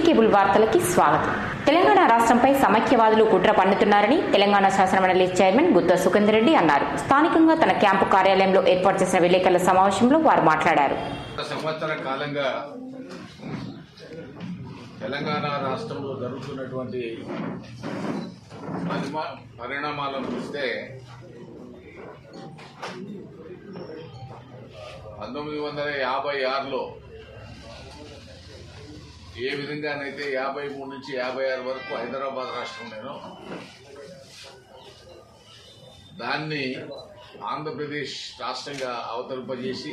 cable వార్తలకి స్వాగతం తెలంగాణ రాష్ట్రంపై సమైక్యవాదులు కుట్ర పన్నుతున్నారని తెలంగాణ శాసనమండలి చైర్మన్ గుత్తా సుఖేందర్ రెడ్డి అన్నారు స్థానికంగా తన క్యాంపు కార్యాలయంలో ఏర్పాటు చేసిన విలేకరుల సమావేశంలో వారు మాట్లాడారు ఒక సంవత్సర కాలంగా తెలంగాణ రాష్ట్రంలో జరుగుతున్నటువంటి పరిమా పరిణామాలను చూస్తే పంతొమ్మిది వందల యాభై ఆరులో ఏ విధంగానైతే యాభై మూడు నుంచి యాభై ఆరు వరకు హైదరాబాద్ రాష్ట్రం నేను దాన్ని ఆంధ్రప్రదేశ్ రాష్ట్రంగా అవతరింపజేసి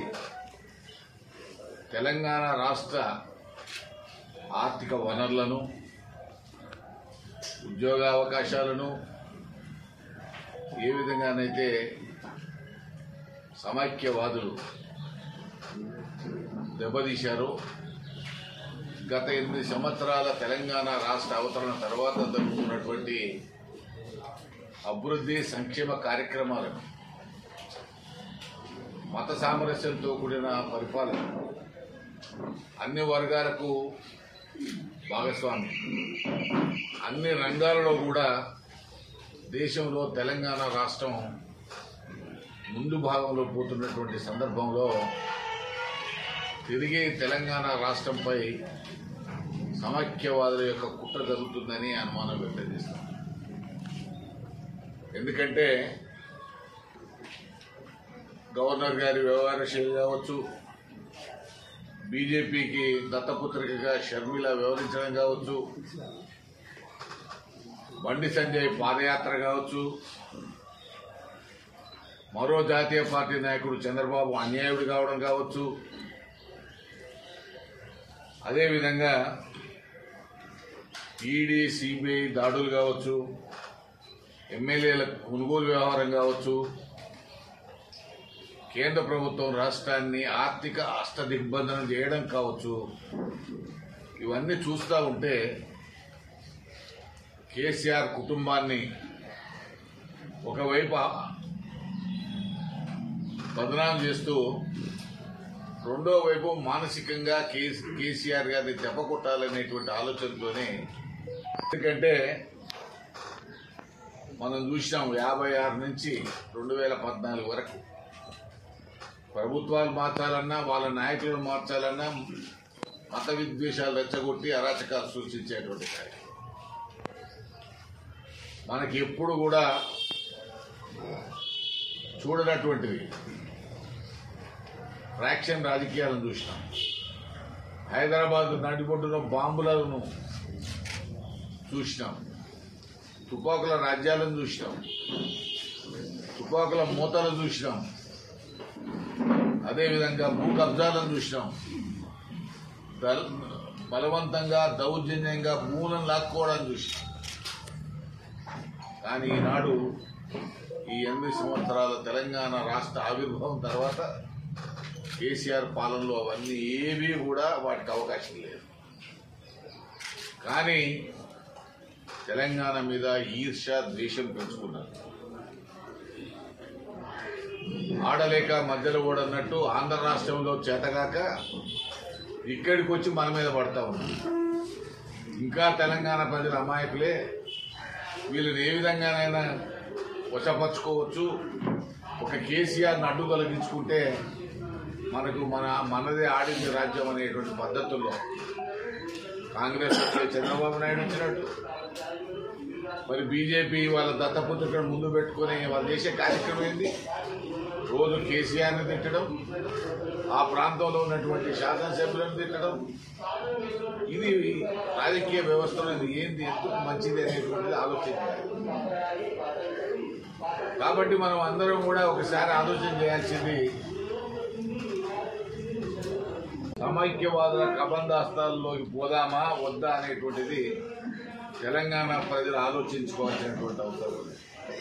తెలంగాణ రాష్ట్ర ఆర్థిక వనరులను ఉద్యోగ అవకాశాలను ఏ విధంగానైతే సమైక్యవాదులు దెబ్బతీశారో గత ఎనిమిది సంవత్సరాల తెలంగాణ రాష్ట్ర అవతరణ తర్వాత జరుగుతున్నటువంటి అభివృద్ధి సంక్షేమ కార్యక్రమాలను మత సామరస్యంతో కూడిన పరిపాలన అన్ని వర్గాలకు భాగస్వామి అన్ని రంగాలలో కూడా దేశంలో తెలంగాణ రాష్ట్రం ముందు భాగంలో పోతున్నటువంటి సందర్భంలో తిరిగి తెలంగాణ రాష్ట్రంపై సమైక్యవాదుల యొక్క కుట్ర జరుగుతుందని అనుమానం వ్యక్తం చేస్తాం ఎందుకంటే గవర్నర్ గారి వ్యవహార శైలి కావచ్చు బీజేపీకి దత్తపుత్రికగా షర్మిల వ్యవహరించడం కావచ్చు బండి సంజయ్ పాదయాత్ర కావచ్చు మరో జాతీయ పార్టీ నాయకుడు చంద్రబాబు అన్యాయుడు కావడం కావచ్చు అదేవిధంగా ఈడీ సిబిఐ దాడులు కావచ్చు ఎమ్మెల్యేల కొనుగోలు వ్యవహారం కావచ్చు కేంద్ర ప్రభుత్వం రాష్ట్రాన్ని ఆర్థిక అష్టదిగ్బంధనం చేయడం కావచ్చు ఇవన్నీ చూస్తూ ఉంటే కేసీఆర్ కుటుంబాన్ని ఒకవైపు బదనాం చేస్తూ రెండో వైపు మానసికంగా కేసీ కేసీఆర్ గారిని దెబ్బకొట్టాలనేటువంటి ఆలోచనతోనే ఎందుకంటే మనం చూసినాం యాభై ఆరు నుంచి రెండు వేల పద్నాలుగు వరకు ప్రభుత్వాలు మార్చాలన్నా వాళ్ళ నాయకులను మార్చాలన్నా మత విద్వేషాలు రెచ్చగొట్టి అరాచకాలు సృష్టించేటువంటి కార్యం మనకి ఎప్పుడు కూడా చూడనటువంటివి ఫ్రాక్షన్ రాజకీయాలను చూసినాం హైదరాబాద్ నడిబొడ్డున బాంబులను చూసినాం తుపాకుల రాజ్యాలను చూసినాం తుపాకుల మూతలు చూసినాం అదేవిధంగా భూ కబ్జాలను చూసినాం బల- బలవంతంగా దౌర్జన్యంగా భూములను లాక్కోవడం చూసినాం కానీ ఈనాడు ఈ ఎనిమిది సంవత్సరాల తెలంగాణ రాష్ట్ర ఆవిర్భావం తర్వాత కేసీఆర్ పాలనలో అవన్నీ ఏవి కూడా వాటికి అవకాశం లేదు కానీ తెలంగాణ మీద ఈర్ష ద్వేషం పెంచుకున్నారు ఆడలేక మధ్యలో ఓడన్నట్టు ఆంధ్ర రాష్ట్రంలో చేతగాక ఇక్కడికి వచ్చి మన మీద పడతా ఉన్నారు ఇంకా తెలంగాణ ప్రజల అమాయకులే వీళ్ళని ఏ విధంగానైనా వశపరచుకోవచ్చు ఒక కేసీఆర్ని అడ్డు తొలగించుకుంటే మనకు మన మనదే ఆడింది రాజ్యం అనేటువంటి పద్ధతుల్లో కాంగ్రెస్ వచ్చే చంద్రబాబు నాయుడు వచ్చినట్టు మరి బీజేపీ వాళ్ళ దత్తపుత్రికను ముందు పెట్టుకుని వాళ్ళు చేసే కార్యక్రమం ఏంది రోజు కేసీఆర్ని తిట్టడం ఆ ప్రాంతంలో ఉన్నటువంటి శాసనసభ్యులను తిట్టడం ఇది రాజకీయ వ్యవస్థలో ఇది ఏంది ఎందుకు మంచిది అనేటువంటిది ఆలోచించాలి కాబట్టి మనం అందరం కూడా ఒకసారి ఆలోచన చేయాల్సింది సమైక్యవాదుల కబంధాస్తాల్లోకి పోదామా వద్దా అనేటువంటిది తెలంగాణ ప్రజలు ఆలోచించుకోవాల్సినటువంటి అవసరం ఉంది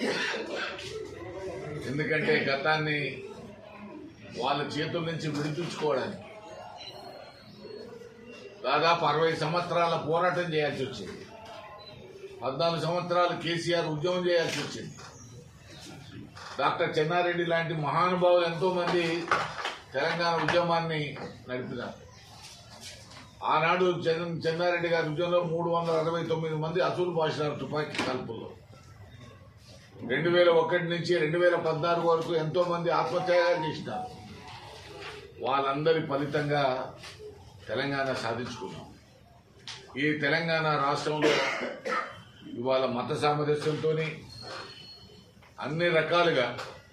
ఎందుకంటే గతాన్ని వాళ్ళ చేతుల నుంచి విడిపించుకోవడానికి దాదాపు అరవై సంవత్సరాల పోరాటం చేయాల్సి వచ్చింది పద్నాలుగు సంవత్సరాలు కేసీఆర్ ఉద్యమం చేయాల్సి వచ్చింది డాక్టర్ చెన్నారెడ్డి లాంటి మహానుభావులు ఎంతో మంది తెలంగాణ ఉద్యమాన్ని నడిపినారు ఆనాడు చంద్ర చెన్నారెడ్డి గారి ఉద్యోగంలో మూడు వందల అరవై తొమ్మిది మంది అసూలు భాషల తుపాకీ కాల్పుల్లో రెండు వేల ఒకటి నుంచి రెండు వేల పద్నాలుగు వరకు ఎంతో మంది ఆత్మత్యాగాలు చేసినారు వాళ్ళందరి ఫలితంగా తెలంగాణ సాధించుకున్నాం ఈ తెలంగాణ రాష్ట్రంలో ఇవాళ మత సామరస్యంతో అన్ని రకాలుగా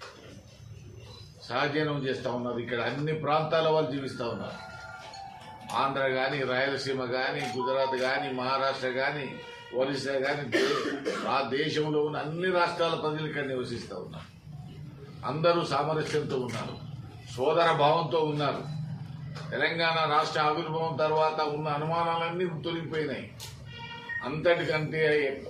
సహజీవనం చేస్తూ ఉన్నారు ఇక్కడ అన్ని ప్రాంతాల వాళ్ళు జీవిస్తూ ఉన్నారు ఆంధ్ర కానీ రాయలసీమ కానీ గుజరాత్ కానీ మహారాష్ట్ర కానీ ఒరిస్సా కానీ ఆ దేశంలో ఉన్న అన్ని రాష్ట్రాల ప్రజలు ఇక్కడ నివసిస్తూ ఉన్నారు అందరూ సామరస్యంతో ఉన్నారు సోదర భావంతో ఉన్నారు తెలంగాణ రాష్ట్ర ఆవిర్భావం తర్వాత ఉన్న అనుమానాలన్నీ తొలగిపోయినాయి అంతటికంటే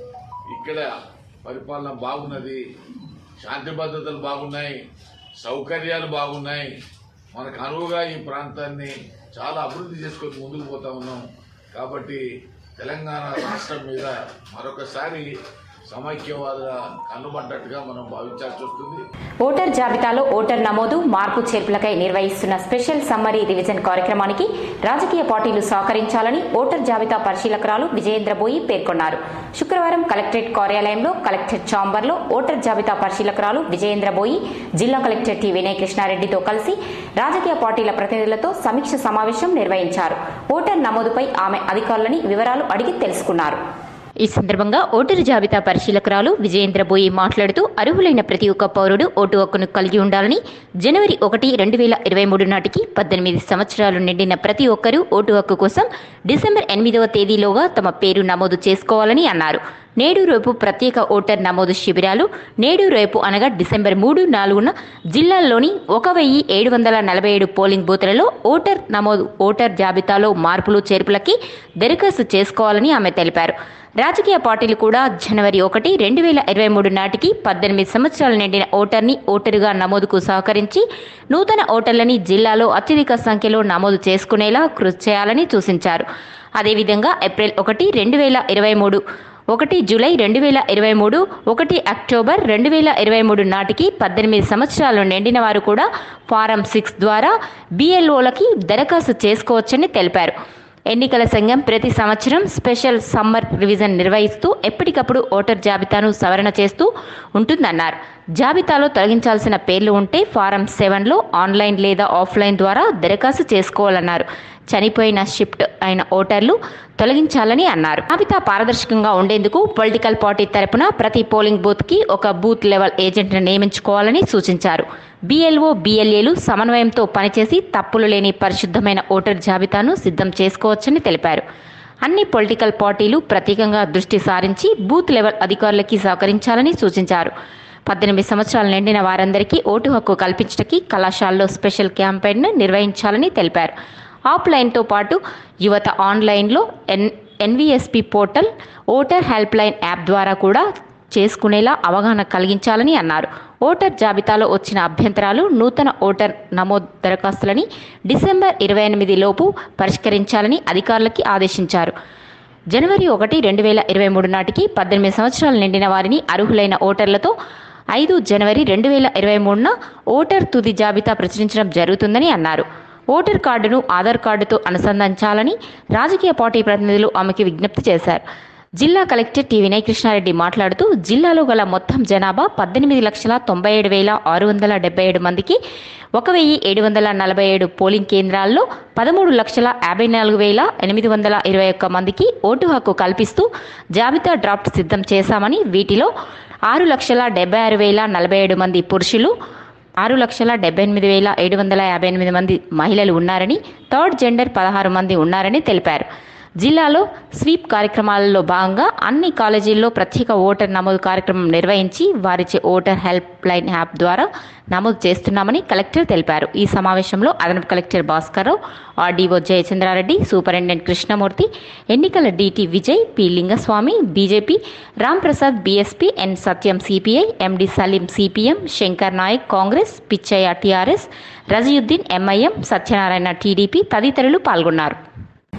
ఇక్కడ పరిపాలన బాగున్నది శాంతి భద్రతలు బాగున్నాయి సౌకర్యాలు బాగున్నాయి మనకు అనువుగా ఈ ప్రాంతాన్ని చాలా అభివృద్ధి చేసుకొని ముందుకు పోతా ఉన్నాం కాబట్టి తెలంగాణ రాష్ట్రం మీద మరొకసారి సమైక్యవాద కన్నుబడ్డట్టుగా మనం భావించాల్సి వస్తుంది ఓటర్ జాబితాలో ఓటర్ నమోదు మార్పు చేర్పులకై నిర్వహిస్తున్న స్పెషల్ సమ్మరీ రివిజన్ కార్యక్రమానికి రాజకీయ పార్టీలు సహకరించాలని ఓటర్ జాబితా పరిశీలకురాలు విజయేంద్రబోయి పేర్కొన్నారు శుక్రవారం కలెక్టరేట్ కార్యాలయంలో కలెక్టర్ ఛాంబర్లో ఓటర్ జాబితా పరిశీలకురాలు విజయేంద్రబోయి జిల్లా కలెక్టర్ టి వినయ్ కృష్ణారెడ్డితో కలిసి రాజకీయ పార్టీల ప్రతినిధులతో సమీక్ష సమావేశం నిర్వహించారు ఓటర్ నమోదుపై ఆమె అధికారులని వివరాలు అడిగి తెలుసుకున్నారు ఈ సందర్భంగా ఓటరు జాబితా పరిశీలకురాలు విజయేంద్రబోయి మాట్లాడుతూ అర్హులైన ప్రతి ఒక్క పౌరుడు ఓటు హక్కును కలిగి ఉండాలని జనవరి ఒకటి రెండు వేల ఇరవై మూడు నాటికి పద్దెనిమిది సంవత్సరాలు నిండిన ప్రతి ఒక్కరూ ఓటు హక్కు కోసం డిసెంబర్ ఎనిమిదవ తేదీలోగా తమ పేరు నమోదు చేసుకోవాలని అన్నారు నేడు రేపు ప్రత్యేక ఓటర్ నమోదు శిబిరాలు నేడు రేపు అనగా డిసెంబర్ మూడు నాలుగున జిల్లాల్లోని ఒక వెయ్యి ఏడు వందల నలభై ఏడు పోలింగ్ బూత్లలో ఓటర్ నమోదు ఓటర్ జాబితాలో మార్పులు చేర్పులకి దరఖాస్తు చేసుకోవాలని ఆమె తెలిపారు రాజకీయ పార్టీలు కూడా జనవరి ఒకటి రెండు వేల ఇరవై మూడు నాటికి పద్దెనిమిది సంవత్సరాలు నిండిన ఓటర్ని ఓటరుగా నమోదుకు సహకరించి నూతన ఓటర్లని జిల్లాలో అత్యధిక సంఖ్యలో నమోదు చేసుకునేలా కృషి చేయాలని సూచించారు అదేవిధంగా ఏప్రిల్ ఒకటి రెండు వేల ఇరవై మూడు ఒకటి జూలై రెండు వేల ఇరవై మూడు ఒకటి అక్టోబర్ రెండు వేల ఇరవై మూడు నాటికి పద్దెనిమిది సంవత్సరాలు నిండిన వారు కూడా ఫారం సిక్స్ ద్వారా బిఎల్ఓలకి దరఖాస్తు చేసుకోవచ్చని తెలిపారు ఎన్నికల సంఘం ప్రతి సంవత్సరం స్పెషల్ సమ్మర్ రివిజన్ నిర్వహిస్తూ ఎప్పటికప్పుడు ఓటర్ జాబితాను సవరణ చేస్తూ ఉంటుందన్నారు జాబితాలో తొలగించాల్సిన పేర్లు ఉంటే ఫారం సెవెన్లో ఆన్లైన్ లేదా ఆఫ్లైన్ ద్వారా దరఖాస్తు చేసుకోవాలన్నారు చనిపోయిన షిఫ్ట్ అయిన ఓటర్లు తొలగించాలని అన్నారు జాబితా పారదర్శకంగా ఉండేందుకు పొలిటికల్ పార్టీ తరపున ప్రతి పోలింగ్ బూత్కి ఒక బూత్ లెవెల్ ఏజెంట్ను నియమించుకోవాలని సూచించారు బిఎల్ఓ బిఎల్ఏలు సమన్వయంతో పనిచేసి తప్పులు లేని పరిశుద్ధమైన ఓటర్ జాబితాను సిద్ధం చేసుకోవచ్చని తెలిపారు అన్ని పొలిటికల్ పార్టీలు ప్రత్యేకంగా దృష్టి సారించి బూత్ లెవెల్ అధికారులకి సహకరించాలని సూచించారు పద్దెనిమిది సంవత్సరాలు నిండిన వారందరికీ ఓటు హక్కు కల్పించడానికి కళాశాలలో స్పెషల్ క్యాంపెయిన్ను నిర్వహించాలని తెలిపారు ఆఫ్లైన్తో పాటు యువత ఆన్లైన్లో N NVSP portal voter helpline app ద్వారా కూడా చేసుకునేలా అవగాహన కలిగించాలని అన్నారు ఓటర్ జాబితాలో వచ్చిన అభ్యంతరాలు నూతన ఓటర్ నమోదు దరఖాస్తులని డిసెంబర్ ఇరవై ఎనిమిది లోపు పరిష్కరించాలని అధికారులకి ఆదేశించారు జనవరి ఒకటి రెండు వేల ఇరవై మూడు నాటికి పద్దెనిమిది సంవత్సరాలు నిండిన వారిని అర్హులైన ఓటర్లతో ఐదు జనవరి రెండు వేల ఇరవై మూడున ఓటర్ తుది జాబితా ప్రచురించడం జరుగుతుందని అన్నారు ఓటర్ కార్డును ఆధార్ కార్డుతో అనుసంధానించాలని రాజకీయ పార్టీ ప్రతినిధులు ఆమెకి విజ్ఞప్తి చేశారు జిల్లా కలెక్టర్ టి వినయ్ కృష్ణారెడ్డి మాట్లాడుతూ జిల్లాలో గల మొత్తం జనాభా పద్దెనిమిది లక్షల తొంభై ఏడు వేల ఆరు వందల డెబ్బై ఏడు మందికి ఒక వెయ్యి ఏడు వందల నలభై ఏడు పోలింగ్ కేంద్రాల్లో పదమూడు లక్షల యాభై నాలుగు వేల ఎనిమిది వందల ఇరవై ఒక్క మందికి ఓటు హక్కు కల్పిస్తూ జాబితా డ్రాఫ్ట్ సిద్ధం చేశామని వీటిలో ఆరు లక్షల డెబ్బై ఆరు వేల నలభై ఏడు మంది పురుషులు ఆరు లక్షల డెబ్బై ఎనిమిది వేల ఏడు వందల యాభై ఎనిమిది మంది మహిళలు ఉన్నారని థర్డ్ జెండర్ పదహారు మంది ఉన్నారని తెలిపారు జిల్లాలో స్వీప్ కార్యక్రమాలలో భాగంగా అన్ని కాలేజీల్లో ప్రత్యేక ఓటర్ నమోదు కార్యక్రమం నిర్వహించి వారిచే ఓటర్ హెల్ప్ లైన్ యాప్ ద్వారా నమోదు చేస్తున్నామని కలెక్టర్ తెలిపారు ఈ సమావేశంలో అదనపు collector Bhaskarrao RDO Jayachandrareddy superintendent Krishnamurthy ఎన్నికల DT Vijay P Lingaswamy BJP Ramprasad BSP N Satyam CPI MD Saleem CPM Shankar Nayak Congress Pichaiah TRS Razauddin MIM Satyanarayana TDP తదితరులు పాల్గొన్నారు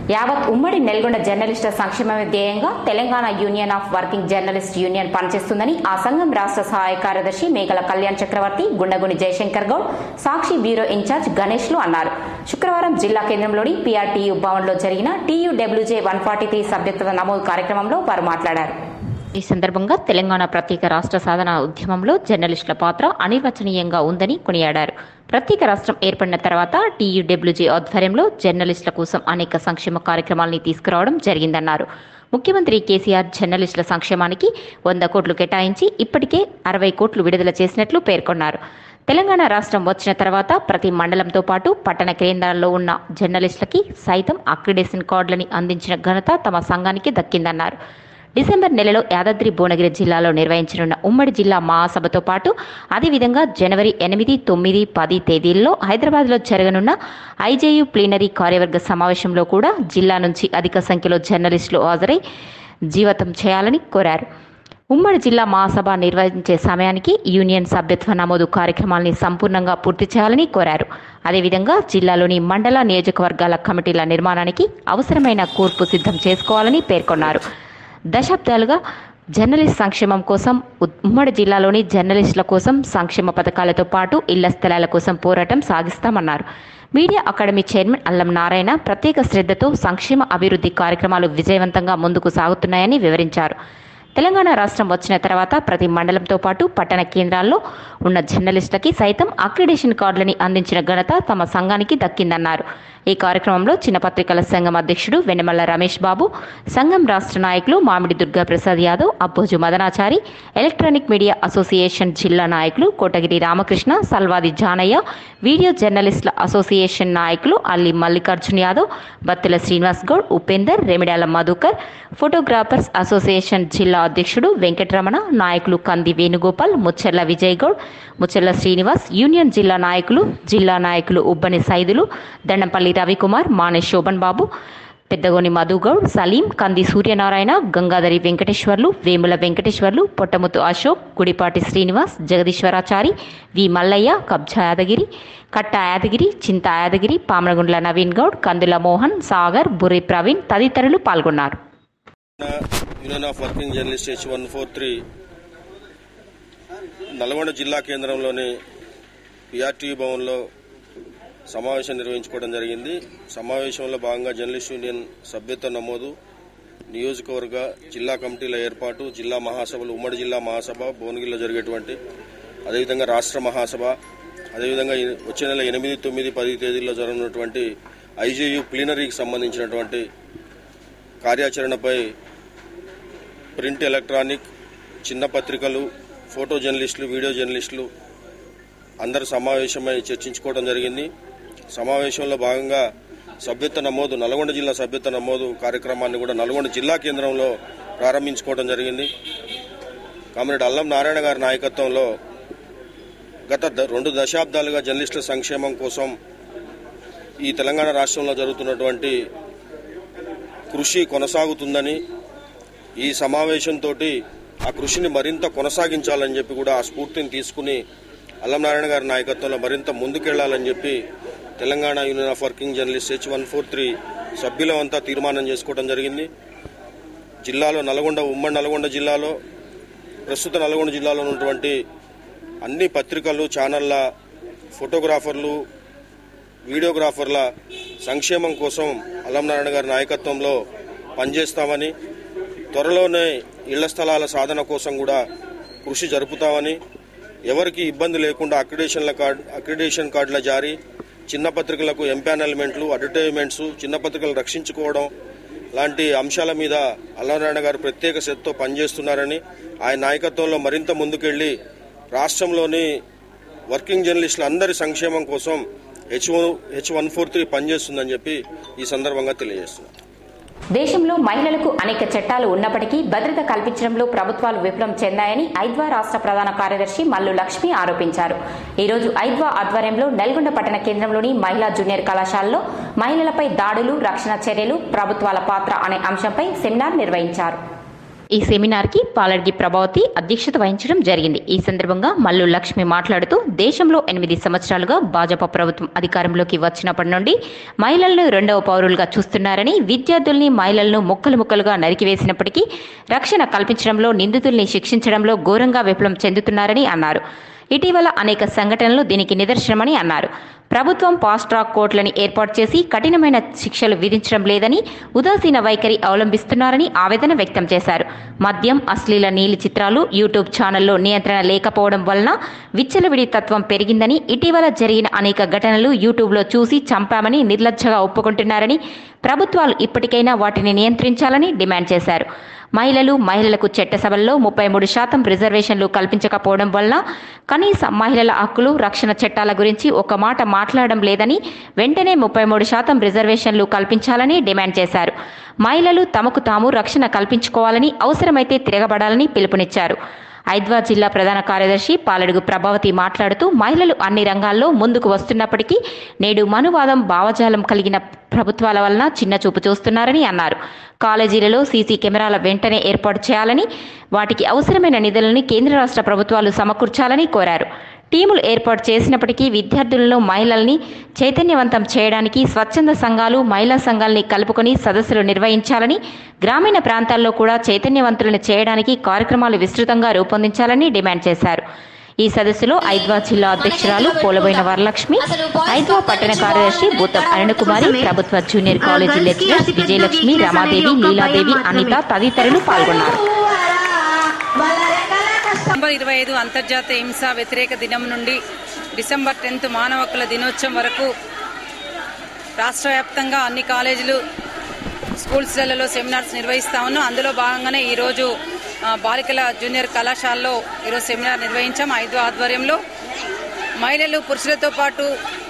యావత్ ఉమ్మడి నల్గొండ జర్నలిస్టుల సంక్షేమమే ధ్యేయంగా Telangana union of working journalist union పనిచేస్తుందని ఆ సంఘం రాష్ట్ర సహాయ కార్యదర్శి మేకల కళ్యాణ్ చక్రవర్తి గుండగుని జయశంకర్ గౌడ్ సాక్షి బ్యూరో ఇన్ఛార్జ్ గణేష్లు అన్నారు శుక్రవారం జిల్లా కేంద్రంలోని పీఆర్టీయూ భవన్లో జరిగిన టీయూడబ్ల్యూజే వన్ ఫార్టీ త్రీ సభ్యత్వ నమోదు కార్యక్రమంలో వారు మాట్లాడారు ఈ సందర్భంగా తెలంగాణ ప్రత్యేక రాష్ట్ర సాధన ఉద్యమంలో జర్నలిస్టుల పాత్ర అనిర్వచనీయంగా ఉందని కొనియాడారు ప్రత్యేక రాష్ట్రం ఏర్పడిన తర్వాత టీయూడబ్ల్యూజీ ఆధ్వర్యంలో జర్నలిస్టుల కోసం అనేక సంక్షేమ కార్యక్రమాల్ని తీసుకురావడం జరిగిందన్నారు ముఖ్యమంత్రి కేసీఆర్ జర్నలిస్టుల సంక్షేమానికి వంద కోట్లు కేటాయించి ఇప్పటికే అరవై కోట్లు విడుదల చేసినట్లు పేర్కొన్నారు తెలంగాణ రాష్ట్రం వచ్చిన తర్వాత ప్రతి మండలంతో పాటు పట్టణ కేంద్రాల్లో ఉన్న జర్నలిస్టులకి సైతం అక్రిడేషన్ కార్డులని అందించిన ఘనత తమ సంఘానికి దక్కిందన్నారు డిసెంబర్ నెలలో యాదాద్రి భువనగిరి జిల్లాలో నిర్వహించనున్న ఉమ్మడి జిల్లా మహాసభతో పాటు అదేవిధంగా జనవరి ఎనిమిది తొమ్మిది పది తేదీల్లో హైదరాబాద్లో జరగనున్న ఐజేయు ప్లీనరీ కార్యవర్గ సమావేశంలో కూడా జిల్లా నుంచి అధిక సంఖ్యలో జర్నలిస్టులు హాజరై జీవితం చేయాలని కోరారు ఉమ్మడి జిల్లా మహాసభ నిర్వహించే సమయానికి యూనియన్ సభ్యత్వ నమోదు కార్యక్రమాల్ని సంపూర్ణంగా పూర్తి చేయాలని కోరారు అదేవిధంగా జిల్లాలోని మండల నియోజకవర్గాల కమిటీల నిర్మాణానికి అవసరమైన కూర్పు సిద్ధం చేసుకోవాలని పేర్కొన్నారు దశాబ్దాలుగా జర్నలిస్ట్ సంక్షేమం కోసం ఉమ్మడి జిల్లాలోని జర్నలిస్టుల కోసం సంక్షేమ పథకాలతో పాటు ఇళ్ల స్థలాల కోసం పోరాటం సాగిస్తామన్నారు మీడియా అకాడమీ చైర్మన్ అల్లం నారాయణ ప్రత్యేక శ్రద్ధతో సంక్షేమ అభివృద్ధి కార్యక్రమాలు విజయవంతంగా ముందుకు సాగుతున్నాయని వివరించారు తెలంగాణ రాష్ట్రం వచ్చిన తర్వాత ప్రతి మండలంతో పాటు పట్టణ కేంద్రాల్లో ఉన్న జర్నలిస్టులకి సైతం అక్రిడేషన్ కార్డులని అందించిన ఘనత తమ సంఘానికి దక్కిందన్నారు ఈ కార్యక్రమంలో చిన్న పత్రికల సంఘం అధ్యక్షుడు వెన్నమల్ల రమేష్ బాబు సంఘం రాష్ట్ర నాయకులు Mamidi Durga Prasad Yadav Abboju Madanachari electronic media association జిల్లా నాయకులు కోటగిరి రామకృష్ణ సల్వాది జానయ్య వీడియో జర్నలిస్టుల అసోసియేషన్ నాయకులు అల్లి మల్లికార్జున్ యాదవ్ బత్తుల శ్రీనివాస్ గౌడ్ ఉపేందర్ రెమిడాల మధుకర్ ఫోటోగ్రాఫర్స్ అసోసియేషన్ జిల్లా అధ్యక్షుడు వెంకటరమణ నాయకులు కంది వేణుగోపాల్ ముచ్చెర్ల విజయ్ గౌడ్ ముచ్చెర్ల శ్రీనివాస్ యూనియన్ జిల్లా నాయకులు జిల్లా నాయకులు ఉబ్బని సైదులు దండంపల్లి రవికుమార్ మానే శోభన్ బాబు పెద్దగోని మధుగౌడ్ సలీం కంది సూర్యనారాయణ గంగాధరి వెంకటేశ్వర్లు వేముల వెంకటేశ్వర్లు పొట్టముత్తు అశోక్ గుడిపాటి శ్రీనివాస్ జగదీశ్వరాచారి వి మల్లయ్య కబ్జా యాదగిరి కట్ట యాదగిరి చింత యాదగిరి పామరగుండ్ల నవీన్ గౌడ్ కందుల మోహన్ సాగర్ బుర్రి ప్రవీణ్ తదితరులు పాల్గొన్నారు union of working journalist H one four three Nalgonda జిల్లా కేంద్రంలోని పిఆర్టీ భవన్లో సమావేశం నిర్వహించుకోవడం జరిగింది సమావేశంలో భాగంగా జర్నలిస్ట్ యూనియన్ సభ్యత్వ నమోదు నియోజకవర్గ జిల్లా కమిటీల ఏర్పాటు జిల్లా మహాసభలు ఉమ్మడి జిల్లా మహాసభ భువనగిరిలో జరిగేటువంటి అదేవిధంగా రాష్ట్ర మహాసభ అదేవిధంగా ఈ వచ్చే నెల ఎనిమిది తొమ్మిది పది తేదీల్లో జరగనున్నటువంటి ఐజేయు ప్లీనరీకి సంబంధించినటువంటి కార్యాచరణపై ప్రింట్ ఎలక్ట్రానిక్ చిన్న పత్రికలు ఫోటో జర్నలిస్టులు వీడియో జర్నలిస్టులు అందరు సమావేశమై చర్చించుకోవడం జరిగింది సమావేశంలో భాగంగా సభ్యత్వ నమోదు నల్గొండ జిల్లా సభ్యత్వ నమోదు కార్యక్రమాన్ని కూడా నల్గొండ జిల్లా కేంద్రంలో ప్రారంభించుకోవడం జరిగింది కామ్రేడ్ అల్లం నారాయణ గారి నాయకత్వంలో గత ద- రెండు దశాబ్దాలుగా జర్నలిస్టుల సంక్షేమం కోసం ఈ తెలంగాణ రాష్ట్రంలో జరుగుతున్నటువంటి కృషి కొనసాగుతుందని ఈ సమావేశంతో ఆ కృషిని మరింత కొనసాగించాలని చెప్పి కూడా ఆ స్ఫూర్తిని తీసుకుని అల్లం నారాయణ గారి నాయకత్వంలో మరింత ముందుకెళ్లాలని చెప్పి Telangana union of working journalist H one four three సభ్యులమంతా తీర్మానం చేసుకోవడం జరిగింది జిల్లాలో నల్గొండ ఉమ్మడి నల్గొండ జిల్లాలో ప్రస్తుత నల్గొండ జిల్లాలో ఉన్నటువంటి అన్ని పత్రికలు ఛానళ్ల ఫోటోగ్రాఫర్లు వీడియోగ్రాఫర్ల సంక్షేమం కోసం అల్లం నారాయణ గారి నాయకత్వంలో పనిచేస్తామని త్వరలోనే ఇళ్ల స్థలాల సాధన కోసం కూడా కృషి జరుపుతామని ఎవరికి ఇబ్బంది లేకుండా అక్రిడేషన్ల కార్డ్ అక్రిడేషన్ కార్డుల జారీ చిన్న పత్రికలకు ఎంపానల్మెంట్లు అడ్వర్టైజ్మెంట్స్ చిన్న పత్రికలు రక్షించుకోవడం లాంటి అంశాల మీద అల్లనారాయణ గారు ప్రత్యేక శ్రద్ధతో పనిచేస్తున్నారని ఆయన నాయకత్వంలో మరింత ముందుకెళ్లి రాష్ట్రంలోని వర్కింగ్ జర్నలిస్టుల అందరి సంక్షేమం కోసం H one H one four three పనిచేస్తుందని చెప్పి ఈ సందర్భంగా తెలియజేస్తున్నాను దేశంలో మహిళలకు అనేక చట్టాలు ఉన్నప్పటికీ భద్రత కల్పించడంలో ప్రభుత్వాలు విఫలం చెందాయని ఐద్వా రాష్ట్ర ప్రధాన కార్యదర్శి మల్లు లక్ష్మి ఆరోపించారు ఈ రోజు ఐద్వా ఆధ్వర్యంలో నల్గొండ పట్టణ కేంద్రంలోని మహిళా జూనియర్ కళాశాలలో మహిళలపై దాడులు రక్షణ చర్యలు ప్రభుత్వాల పాత్ర అనే అంశంపై సెమినార్ నిర్వహించారు ఈ సెమినార్ కి పాలడ్గి ప్రభావతి అధ్యక్షత వహించడం జరిగింది ఈ సందర్భంగా మల్లు లక్ష్మి మాట్లాడుతూ దేశంలో ఎనిమిది సంవత్సరాలుగా భాజపా ప్రభుత్వం అధికారంలోకి వచ్చినప్పటి నుండి మహిళలను రెండవ పౌరులుగా చూస్తున్నారని విద్యార్థుల్ని మహిళలను ముక్కలు ముక్కలుగా నరికివేసినప్పటికీ రక్షణ కల్పించడంలో నిందితుల్ని శిక్షించడంలో ఘోరంగా విఫలం చెందుతున్నారని అన్నారు ఇటీవల అనేక సంఘటనలు దీనికి నిదర్శనమని అన్నారు ప్రభుత్వం ఫాస్ట్ ట్రాక్ కోర్టులని ఏర్పాటు చేసి కఠినమైన శిక్షలు విధించడం లేదని ఉదాసీన వైఖరి అవలంబిస్తున్నారని ఆవేదన వ్యక్తం చేశారు మద్యం అశ్లీల నీలి చిత్రాలు యూట్యూబ్ ఛానల్లో నియంత్రణ లేకపోవడం వలన విచ్చలవిడి తత్వం పెరిగిందని ఇటీవల జరిగిన అనేక ఘటనలు యూట్యూబ్లో చూసి చంపామని నిర్లజ్జగా ఒప్పుకుంటున్నారని ప్రభుత్వాలు ఇప్పటికైనా వాటిని నియంత్రించాలని డిమాండ్ చేశారు మహిళలు మహిళలకు చట్టసభల్లో ముప్పై మూడు శాతం రిజర్వేషన్లు కల్పించకపోవడం వలన కనీస మహిళల హక్కులు రక్షణ చట్టాల గురించి ఒక మాట మాట్లాడడం లేదని వెంటనే ముప్పై మూడు శాతం రిజర్వేషన్లు కల్పించాలని డిమాండ్ చేశారు మహిళలు తమకు తాము రక్షణ కల్పించుకోవాలని అవసరమైతే తిరగబడాలని పిలుపునిచ్చారు హైదరాబాద్ జిల్లా ప్రధాన కార్యదర్శి పాలడుగు ప్రభావతి మాట్లాడుతూ మహిళలు అన్ని రంగాల్లో ముందుకు వస్తున్నప్పటికీ నేడు మనువాదం భావజాలం కలిగిన ప్రభుత్వాల వలన చిన్న చూపు చూస్తున్నారని అన్నారు కాలేజీలలో సీసీ కెమెరాల వెంటనే ఏర్పాటు చేయాలని వాటికి అవసరమైన నిధులను కేంద్ర రాష్ట్ర ప్రభుత్వాలు సమకూర్చాలని కోరారు టీములు ఏర్పాటు చేసినప్పటికీ విద్యార్థులలో మహిళల్ని చైతన్యవంతం చేయడానికి స్వచ్ఛంద సంఘాలు మహిళా సంఘాలని కలుపుకొని సదస్సులు నిర్వహించాలని గ్రామీణ ప్రాంతాల్లో కూడా చైతన్యవంతులను చేయడానికి కార్యక్రమాలు విస్తృతంగా రూపొందించాలని డిమాండ్ చేశారు ఈ సదస్సులో హైదరాబాద్ జిల్లా అధ్యక్షురాలు పోలబోయిన వరలక్ష్మి హైదరాబాద్ పట్టణ కార్యదర్శి బూతం అరుణకుమారి ప్రభుత్వ junior college lecturers Vijayalakshmi Ramadevi Leeladevi Anitha తదితరులు పాల్గొన్నారు డిసెంబర్ ఇరవై ఐదు అంతర్జాతీయ హింస వ్యతిరేక దినం నుండి డిసెంబర్ టెన్త్ మానవ హక్కుల దినోత్సవం వరకు రాష్ట్ర వ్యాప్తంగా అన్ని కాలేజీలు స్కూల్స్లలో సెమినార్స్ నిర్వహిస్తా ఉన్నాం అందులో భాగంగానే ఈరోజు ఆ, బాలికల జూనియర్ కళాశాలలో ఈరోజు సెమినార్ నిర్వహించాం ఐదు ఆధ్వర్యంలో మహిళలు పురుషులతో పాటు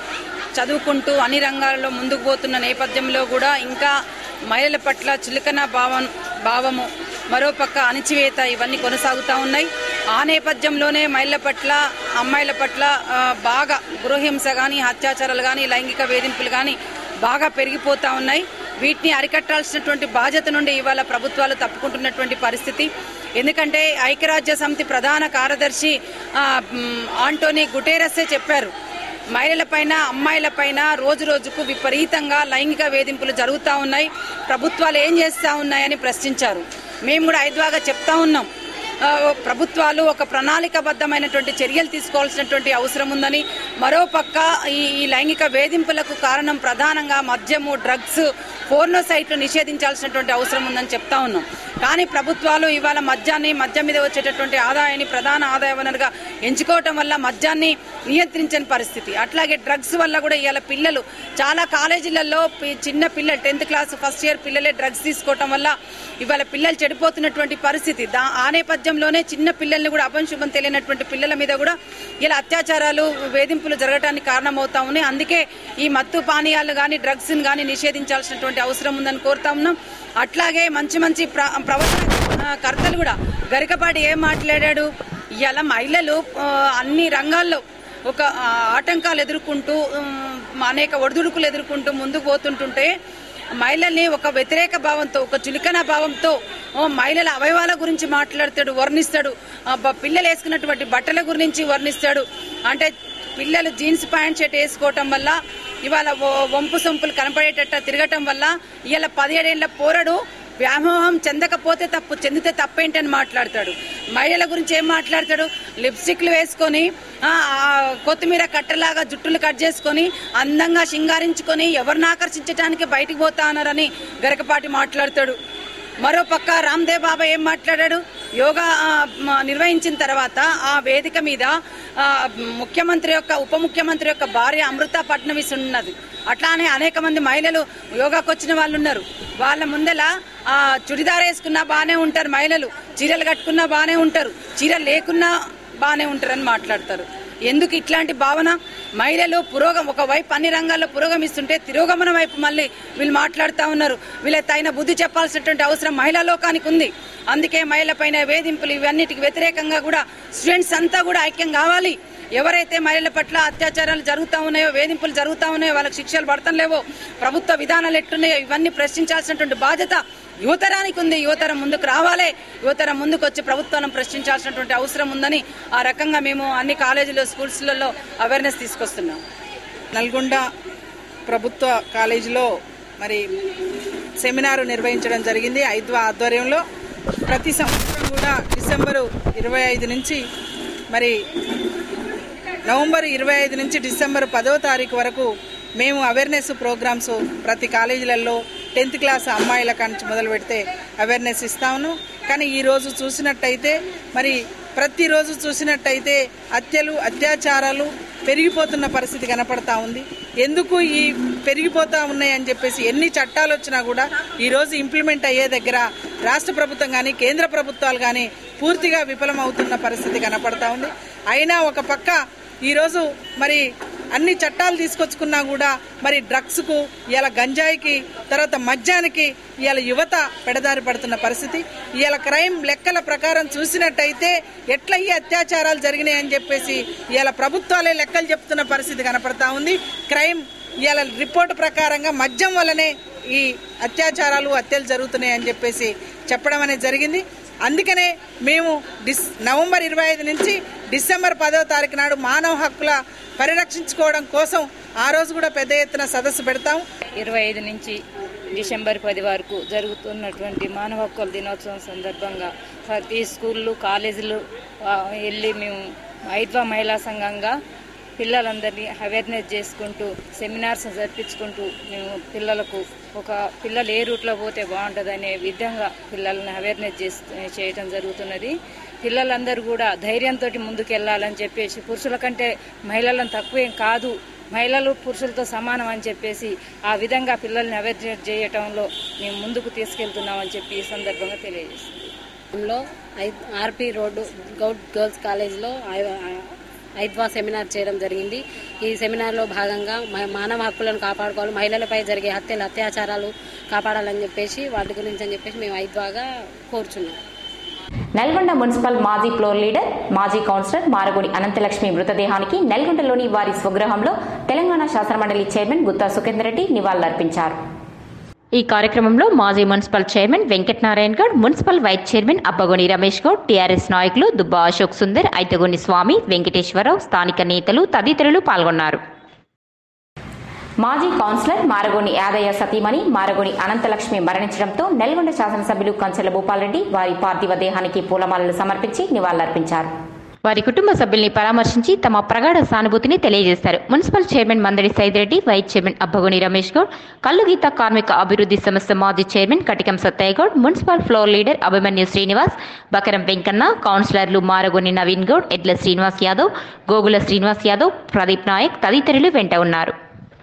చదువుకుంటూ అన్ని రంగాలలో ముందుకు పోతున్న నేపథ్యంలో కూడా ఇంకా మహిళల పట్ల చులకన భావం భావము మరోపక్క అణిచివేత ఇవన్నీ కొనసాగుతూ ఉన్నాయి ఆ నేపథ్యంలోనే మహిళల పట్ల అమ్మాయిల పట్ల ఆ, బాగా గృహహింస కానీ అత్యాచారాలు కానీ లైంగిక వేధింపులు కానీ బాగా పెరిగిపోతా ఉన్నాయి వీటిని అరికట్టాల్సినటువంటి బాధ్యత నుండి ఇవాళ ప్రభుత్వాలు తప్పుకుంటున్నటువంటి పరిస్థితి ఎందుకంటే ఐక్యరాజ్య సమితి ప్రధాన కార్యదర్శి ఆ, మ్, ఆంటోనీ గుటేరస్సే చెప్పారు మహిళలపైన అమ్మాయిలపైన రోజు రోజుకు విపరీతంగా లైంగిక వేధింపులు జరుగుతూ ఉన్నాయి ప్రభుత్వాలు ఏం చేస్తూ ఉన్నాయని ప్రశ్నించారు మేము కూడా ఐద్వాగా చెప్తా ఉన్నాం ఆ, ప్రభుత్వాలు ఒక ప్రణాళికబద్ధమైనటువంటి చర్యలు తీసుకోవాల్సినటువంటి అవసరం ఉందని మరోపక్క ఈ ఈ లైంగిక వేధింపులకు కారణం ప్రధానంగా మద్యము డ్రగ్స్ పోర్నో సైట్లు నిషేధించాల్సినటువంటి అవసరం ఉందని చెప్తా ఉన్నాం కానీ ప్రభుత్వాలు ఇవాళ మద్యాన్ని మద్యం మీద వచ్చేటటువంటి ఆదాయాన్ని ప్రధాన ఆదాయ వనరుగా ఎంచుకోవటం వల్ల మద్యాన్ని నియంత్రించని పరిస్థితి అట్లాగే డ్రగ్స్ వల్ల కూడా ఇవాళ పిల్లలు చాలా కాలేజీలలో పి- చిన్న పిల్లలు టెన్త్ క్లాస్ ఫస్ట్ ఇయర్ పిల్లలే డ్రగ్స్ తీసుకోవటం వల్ల ఇవాళ పిల్లలు చెడిపోతున్నటువంటి పరిస్థితి దా ఆ నేపథ్యంలోనే చిన్న పిల్లల్ని కూడా అపంశుభం తెలియనటువంటి పిల్లల మీద కూడా ఇలా అత్యాచారాలు వేధింపులు జరగడానికి కారణమవుతా ఉన్నాయి అందుకే ఈ మత్తు పానీయాలు కానీ డ్రగ్స్ కానీ నిషేధించాల్సినటువంటి అవసరం ఉందని కోరుతా ఉన్నాం అట్లాగే మంచి మంచి ప్ర- ప్రవచన ఆ, కర్తలు కూడా గరికపాటి ఏం మాట్లాడాడు ఇవాళ మహిళలు ఆ, అన్ని రంగాల్లో ఒక ఆ, ఆటంకాలు ఎదుర్కొంటూ ఉమ్, అనేక ఒడిదుడుకులు ఎదుర్కొంటూ ముందుకు పోతుంటుంటే మహిళల్ని ఒక వ్యతిరేక భావంతో ఒక చులికన భావంతో ఓ, మహిళల అవయవాల గురించి మాట్లాడతాడు వర్ణిస్తాడు ఆ, బ- పిల్లలు వేసుకున్నటువంటి బట్టల గురించి వర్ణిస్తాడు అంటే పిల్లలు జీన్స్ ప్యాంట్ షర్ట్ వేసుకోవటం వల్ల ఇవాళ ఓ- వంపు సొంపులు కనపడేటట్టు తిరగటం వల్ల ఇవాళ పదిహేడేళ్ల పోరడు వ్యామోహం చెందకపోతే తప్పు చెందితే తప్పేంటని మాట్లాడతాడు మహిళల గురించి ఏం మాట్లాడతాడు లిప్స్టిక్లు వేసుకొని ఆ, ఆ, కొత్తిమీర కట్టలాగా జుట్టులు కట్ చేసుకొని అందంగా శృంగారించుకొని ఎవరిని ఆకర్షించడానికి బయటికి పోతా అన్నారని గరకపాటి మాట్లాడతాడు మరో పక్క రామ్దేవ్ బాబా ఏం మాట్లాడాడు యోగా ఆ, మ- నిర్వహించిన తర్వాత ఆ వేదిక మీద ఆ, ముఖ్యమంత్రి యొక్క ఉప ముఖ్యమంత్రి యొక్క భార్య అమృత ఫడ్నవీస్ ఉన్నది అట్లానే అనేక మంది మహిళలు యోగాకు వచ్చిన వాళ్ళు ఉన్నారు వాళ్ళ ముందల ఆ, చుడిదార్ వేసుకున్నా బాగానే ఉంటారు మహిళలు చీరలు కట్టుకున్నా బాగానే ఉంటారు చీర లేకున్నా బాగానే ఉంటారని మాట్లాడతారు ఎందుకు ఇట్లాంటి భావన మహిళలు పురోగం ఒకవైపు అన్ని రంగాల్లో పురోగమిస్తుంటే తిరోగమన వైపు మళ్ళీ వీళ్ళు మాట్లాడుతూ ఉన్నారు వీళ్ళ తగిన బుద్ధి చెప్పాల్సినటువంటి అవసరం మహిళా లోకానికి ఉంది అందుకే మహిళల పైన వేధింపులు ఇవన్నిటికి వ్యతిరేకంగా కూడా స్టూడెంట్స్ అంతా కూడా ఐక్యం కావాలి ఎవరైతే మహిళల పట్ల అత్యాచారాలు జరుగుతూ ఉన్నాయో వేధింపులు జరుగుతూ ఉన్నాయో వాళ్ళకి శిక్షలు పడతం లేవో ప్రభుత్వ విధానాలు ఎట్టున్నాయో ఇవన్నీ ప్రశ్నించాల్సినటువంటి బాధ్యత యువతరానికి ఉంది యువతరం ముందుకు రావాలి యువతరం ముందుకు వచ్చి ప్రభుత్వాన్ని ప్రశ్నించాల్సినటువంటి అవసరం ఉందని ఆ రకంగా మేము అన్ని కాలేజీలో స్కూల్స్లలో అవేర్నెస్ తీసుకొస్తున్నాం నల్గొండ ప్రభుత్వ కాలేజీలో మరి సెమినార్ నిర్వహించడం జరిగింది ఐద్వా ఆధ్వర్యంలో ప్రతి సంవత్సరం కూడా డిసెంబరు ఇరవై ఐదు నుంచి మరి నవంబర్ ఇరవై ఐదు నుంచి డిసెంబర్ పదవ తారీఖు వరకు మేము అవేర్నెస్ ప్రోగ్రామ్స్ ప్రతి కాలేజీలలో టెన్త్ క్లాస్ అమ్మాయిల కాంచి మొదలు పెడితే అవేర్నెస్ ఇస్తాను కానీ ఈరోజు చూసినట్టయితే మరి ప్రతిరోజు చూసినట్టయితే హత్యలు అత్యాచారాలు పెరిగిపోతున్న పరిస్థితి కనపడతా ఉంది ఎందుకు ఈ పెరిగిపోతా ఉన్నాయి అని చెప్పేసి ఎన్ని చట్టాలు వచ్చినా కూడా ఈరోజు ఇంప్లిమెంట్ అయ్యే దగ్గర రాష్ట్ర ప్రభుత్వం కానీ కేంద్ర ప్రభుత్వాలు కానీ పూర్తిగా విఫలమవుతున్న పరిస్థితి కనపడతా ఉంది అయినా ఒక పక్క ఈరోజు మరి అన్ని చట్టాలు తీసుకొచ్చుకున్నా కూడా మరి డ్రగ్స్కు ఇవాళ గంజాయికి తర్వాత మద్యానికి ఇవాళ యువత పెడదారి పడుతున్న పరిస్థితి ఇవాళ క్రైమ్ లెక్కల ప్రకారం చూసినట్టయితే ఎట్లా ఈ అత్యాచారాలు జరిగినాయి అని చెప్పేసి ఇవాళ ప్రభుత్వాలే లెక్కలు చెప్తున్న పరిస్థితి కనపడతా ఉంది క్రైమ్ ఇవాళ రిపోర్ట్ ప్రకారంగా మద్యం వల్లనే ఈ అత్యాచారాలు హత్యలు జరుగుతున్నాయి అని చెప్పేసి చెప్పడం అనేది జరిగింది అందుకనే మేము డిస్ నవంబర్ ఇరవై ఐదు నుంచి డిసెంబర్ పదవ తారీఖు నాడు మానవ హక్కుల పరిరక్షించుకోవడం కోసం ఆ రోజు కూడా పెద్ద ఎత్తున సదస్సు పెడతాం ఇరవై ఐదు నుంచి డిసెంబర్ పది వరకు జరుగుతున్నటువంటి మానవ హక్కుల దినోత్సవం సందర్భంగా ప్రతి స్కూళ్ళు కాలేజీలు ఆ, వెళ్ళి మేము ఐద్వా మహిళా సంఘంగా పిల్లలందరినీ అవేర్నెస్ చేసుకుంటూ సెమినార్స్ జరిపించుకుంటూ మేము పిల్లలకు ఒక పిల్లలు ఏ రూట్లో పోతే బాగుంటుంది అనే విధంగా పిల్లల్ని అవేర్నెస్ చేస్ చేయటం జరుగుతున్నది పిల్లలందరూ కూడా ధైర్యంతో ముందుకు వెళ్ళాలని చెప్పేసి పురుషుల కంటే మహిళలను తక్కువేం కాదు మహిళలు పురుషులతో సమానం అని చెప్పేసి ఆ విధంగా పిల్లల్ని అవేర్నెస్ చేయటంలో మేము ముందుకు తీసుకెళ్తున్నామని చెప్పి ఈ సందర్భంగా తెలియజేస్తున్నాం లో ఐ- ఆర్పి రోడ్డు గౌడ్ గర్ల్స్ కాలేజ్లో ఐ- ఐద్వా సెమినార్ చేయడం జరిగింది ఈ సెమినార్లో భాగంగా మ- మానవ హక్కులను కాపాడుకోవాలి మహిళలపై జరిగే హత్యలు అత్యాచారాలు కాపాడాలని చెప్పేసి వాటి గురించి అని చెప్పేసి మేము ఐద్వాగా కోరుచున్నాం నల్గొండ మున్సిపల్ మాజీ ఫ్లోర్ లీడర్ మాజీ కౌన్సిలర్ మారగుడి అనంతలక్ష్మి మృతదేహానికి నల్గొండలోని వారి స్వగృహంలో తెలంగాణ శాసనమండలి చైర్మన్ గుత్తా సుఖేందర్ రెడ్డి నివాళులర్పించారు ఈ కార్యక్రమంలో మాజీ municipal chairman Venkatanarayana Goud municipal vice chairman Abbagoni Ramesh Goud TRS నాయకులు దుబ్బా అశోక్ సుందర్ ఐతగోని స్వామి వెంకటేశ్వరరావు స్థానిక నేతలు తదితరులు పాల్గొన్నారు మాజీ కౌన్సిలర్ మారగోని యాదయ్య సతీమణి మారగోని అనంతలక్ష్మి మరణించడంతో నెల్గొండ శాసనసభ్యులు కంచెల భూపాల్రెడ్డి వారి పార్థివ దేహానికి పూలమాలలు సమర్పించి నివాళులర్పించారు వారి కుటుంబ సభ్యుల్ని పరామర్శించి తమ ప్రగాఢ సానుభూతిని తెలియజేశారు municipal chairman Mandadi Saidireddy vice chairman Abbagoni Ramesh Goud కల్లుగీత కార్మిక అభివృద్ధి సంస్థ మాజీ chairman Katikam Sattaiah Goud municipal floor leader Abhimanyu Srinivas Bakaram Venkanna కౌన్సిలర్లు మారగోని నవీన్ గౌడ్ ఎడ్ల శ్రీనివాస్ యాదవ్ గోగుల శ్రీనివాస్ యాదవ్ ప్రదీప్ నాయక్ తదితరులు వెంట ఉన్నారు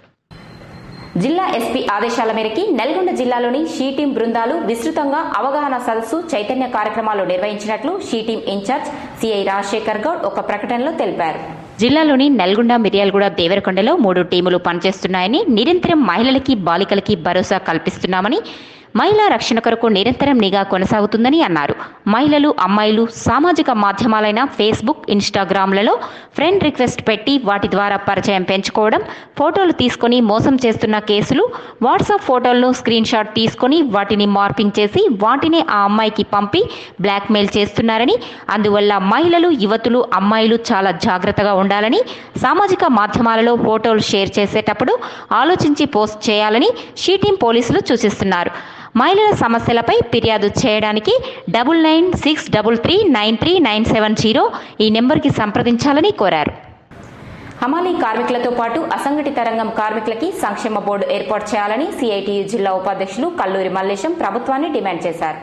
జిల్లా ఎస్పీ ఆదేశాల మేరకి నల్గొండ జిల్లాలోని షీటీం బృందాలు విస్తృతంగా అవగాహన సదస్సు చైతన్య కార్యక్రమాలు నిర్వహించినట్లు she team incharge CI Rajasekhar Goud ఒక ప్రకటనలో తెలిపారు జిల్లాలోని నల్గొండ మిర్యాలగూడ దేవరకొండలో మూడు టీములు పనిచేస్తున్నాయని నిరంతరం మహిళలకి బాలికలకి భరోసా కల్పిస్తున్నామని మహిళా రక్షణ కొరకు నిరంతరం నిఘా కొనసాగుతుందని అన్నారు మహిళలు అమ్మాయిలు సామాజిక మాధ్యమాలైన ఫేస్బుక్ ఇన్స్టాగ్రామ్లలో ఫ్రెండ్ రిక్వెస్ట్ పెట్టి వాటి ద్వారా పరిచయం పెంచుకోవడం ఫోటోలు తీసుకొని మోసం చేస్తున్న కేసులు వాట్సాప్ ఫోటోలను స్క్రీన్ షాట్ తీసుకొని వాటిని మార్పింగ్ చేసి వాటిని ఆ అమ్మాయికి పంపి బ్లాక్మెయిల్ చేస్తున్నారని అందువల్ల మహిళలు యువతులు అమ్మాయిలు చాలా జాగ్రత్తగా ఉండాలని సామాజిక మాధ్యమాలలో ఫోటోలు షేర్ చేసేటప్పుడు ఆలోచించి పోస్ట్ చేయాలని షీటీం పోలీసులు సూచిస్తున్నారు మహిళల సమస్యలపై ఫిర్యాదు చేయడానికి double nine six double three nine three nine seven zero ఈ నెంబర్కి సంప్రదించాలని కోరారు హమాలీ కార్మికులతో పాటు అసంఘటిత రంగం కార్మికులకి సంక్షేమ బోర్డు ఏర్పాటు చేయాలని సిఐటియు జిల్లా ఉపాధ్యక్షులు కల్లూరి మల్లేశం ప్రభుత్వాన్ని డిమాండ్ చేశారు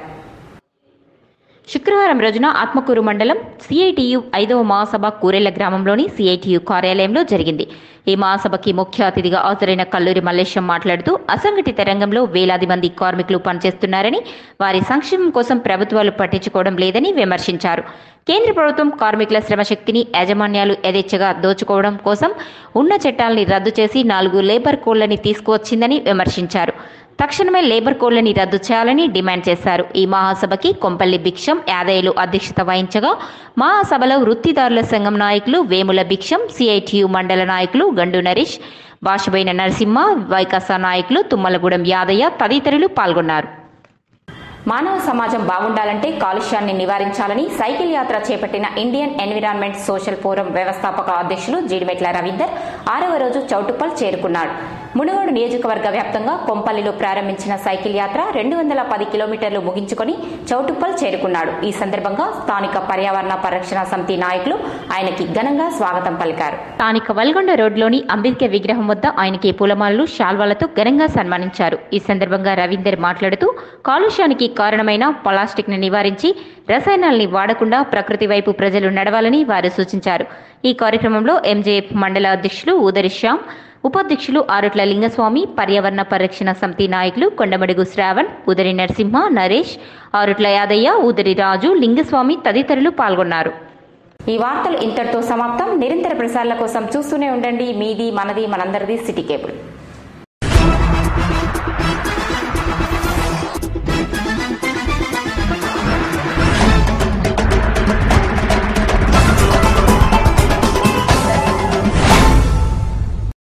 శుక్రవారం రోజున ఆత్మకూరు మండలం సిఐటియు ఐదవ మహాసభ కూరెళ్ల గ్రామంలోని సిఐటియు కార్యాలయంలో జరిగింది ఈ మహాసభకి ముఖ్య అతిథిగా హాజరైన కల్లూరి మల్లేశం మాట్లాడుతూ అసంఘటిత రంగంలో వేలాది మంది కార్మికులు పనిచేస్తున్నారని వారి సంక్షేమం కోసం ప్రభుత్వాలు పట్టించుకోవడం లేదని విమర్శించారు కేంద్ర ప్రభుత్వం కార్మికుల శ్రమశక్తిని యాజమాన్యాలు యథేచ్ఛగా దోచుకోవడం కోసం ఉన్న చట్టాలని రద్దు చేసి నాలుగు లేబర్ కోడ్లని తీసుకువచ్చిందని విమర్శించారు తక్షణమే లేబర్ కోడ్లని రద్దు చేయాలని డిమాండ్ చేశారు ఈ మహాసభకి కొంపల్లి భిక్షం యాదయ్యలు అధ్యక్షత వహించగా మహాసభలో వృత్తిదారుల సంఘం నాయకులు వేముల భిక్షం సిఐటియు మండల నాయకులు గండు నరేష్ భాషబైన నరసింహ వైకాసా నాయకులు తుమ్మలగూడెం యాదయ్య తదితరులు పాల్గొన్నారు మానవ సమాజం బాగుండాలంటే కాలుష్యాన్ని నివారించాలని సైకిల్ యాత్ర చేపట్టిన ఇండియన్ ఎన్విరాన్మెంట్ సోషల్ ఫోరం వ్యవస్థాపక అధ్యక్షులు జీడిమెట్ల రవీందర్ ఆరవ రోజు చౌటుప్పల్ చేరుకున్నాడు మునుగోడు నియోజకవర్గ వ్యాప్తంగా కొంపల్లిలో ప్రారంభించిన సైకిల్ యాత్ర రెండు వందల పది కిలోమీటర్లు ముగించుకొని చౌటుప్పల్ చేరుకున్నాడు ఈ సందర్భంగా స్థానిక పర్యావరణ పరిరక్షణ సమితి నాయకులు ఆయనకి ఘనంగా స్వాగతం పలికారు స్థానిక వల్గొండ రోడ్లోని అంబేద్కర్ విగ్రహం వద్ద ఆయనకి పూలమాలలు శాల్వాలతో ఘనంగా సన్మానించారు ఈ సందర్భంగా రవీందర్ మాట్లాడుతూ కాలుష్యానికి కారణమైన ప్లాస్టిక్ ని నివారించి రసాయనాల్ని వాడకుండా ప్రకృతి వైపు ప్రజలు నడవాలని వారు సూచించారు ఈ కార్యక్రమంలో ఎంజేఎఫ్ మండల అధ్యక్షులు ఊదరి శ్యామ్ ఉపాధ్యక్షులు ఆరుట్ల లింగస్వామి పర్యావరణ పరిరక్షణ సమితి నాయకులు కొండమడుగు శ్రావణ్ ఉదరి నరసింహ నరేష్ ఆరుట్ల యాదయ్య ఉదరి రాజు లింగస్వామి తదితరులు పాల్గొన్నారు ఈ వార్తలు ఇంతటితో సమాప్తం నిరంతర ప్రసారాల కోసం చూస్తూనే ఉండండి మీది మనది మనందరిది సిటీ కేబుల్